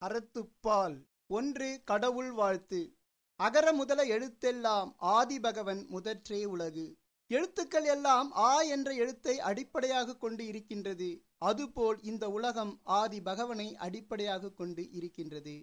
அறத்துப்பால் ஒன்று கடவுள் வாழ்த்து அகர முதல எழுத்தெல்லாம் ஆதிபகவன் முதற்றே உலகு எழுத்துக்கள் எல்லாம் ஆ என்ற எழுத்தை அடிப்படையாக கொண்டு இருக்கின்றது அதுபோல் இந்த உலகம் ஆதி பகவனை அடிப்படையாக கொண்டு இருக்கின்றது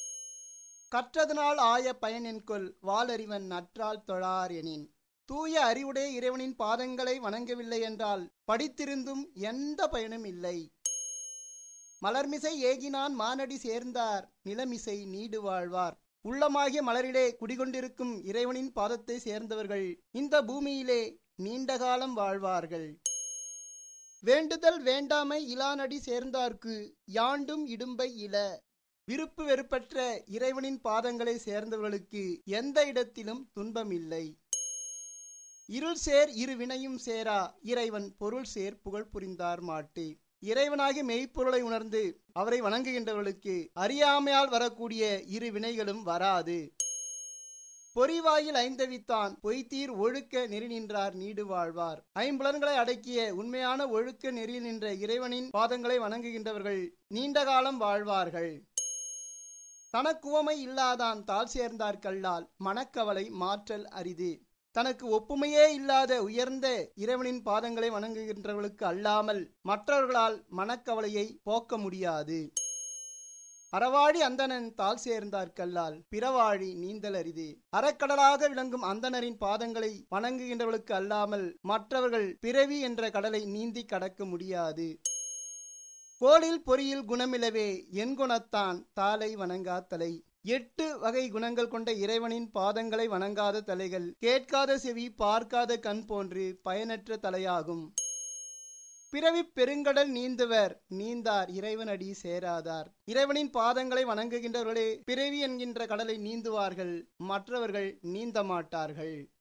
கற்றதனால் ஆய பயனென்கொல் வாலறிவன் நற்றால் தொழார் எனின் தூய அறிவுடைய இறைவனின் பாதங்களை வணங்கவில்லை என்றால் படித்திருந்தும் எந்த பயனும் இல்லை மலர்மிசை ஏகினான் மானடி சேர்ந்தார் நிலமிசை நீடு வாழ்வார் உள்ளமாகிய மலரிலே குடிகொண்டிருக்கும் இறைவனின் பாதத்தை சேர்ந்தவர்கள் இந்த பூமியிலே நீண்ட காலம் வாழ்வார்கள் வேண்டுதல் வேண்டாமை இலானடி சேர்ந்தார்க்கு யாண்டும் இடும்பை இல விருப்பு வெறுப்பற்ற இறைவனின் பாதங்களை சேர்ந்தவர்களுக்கு எந்த இடத்திலும் துன்பமில்லை இருள் சேர் இரு வினையும் சேரா இறைவன் பொருள் சேர் புகழ் புரிந்தார் மாட்டு இறைவனாகி மெய்ப்பொருளை உணர்ந்து அவரை வணங்குகின்றவர்களுக்கு அறியாமையால் வரக்கூடிய இரு வினைகளும் வராது பொறிவாயில் ஐந்தவித்தான் பொய்த்தீர் ஒழுக்க நெறி நின்றார் நீடு வாழ்வார் ஐம்புலன்களை அடக்கிய உண்மையான ஒழுக்க நெறியில் நின்ற இறைவனின் பாதங்களை வணங்குகின்றவர்கள் நீண்ட காலம் வாழ்வார்கள் தனக்குவமை இல்லாதான் தாழ் சேர்ந்தார் கல்லால் மனக்கவலை மாற்றல் அரிது தனக்கு ஒப்புமையே இல்லாத உயர்ந்த இறைவனின் பாதங்களை வணங்குகின்றவர்களுக்கு அல்லாமல் மற்றவர்களால் மனக்கவலையை போக்க முடியாது அறவாழி அந்தணன் தாழ் சேர்ந்தார் கல்லால் பிறவாழி நீந்தல் அரிது அறக்கடலாக விளங்கும் அந்தணரின் பாதங்களை வணங்குகின்றவர்களுக்கு அல்லாமல் மற்றவர்கள் பிறவி என்ற கடலை நீந்தி கடக்க முடியாது கோளில் பொறியில் குணமிலவே என் குணத்தான் தாளை வணங்கா தலை எட்டு வகை குணங்கள் கொண்ட இறைவனின் பாதங்களை வணங்காத தலைகள் கேட்காத செவி பார்க்காத கண் போன்று பயனற்ற தலையாகும் பிறவி பெருங்கடல் நீந்துவர் நீந்தார் இறைவனடி சேராதார் இறைவனின் பாதங்களை வணங்குகின்றவர்களே பிறவி என்கின்ற கடலை நீந்துவார்கள் மற்றவர்கள் நீந்த மாட்டார்கள்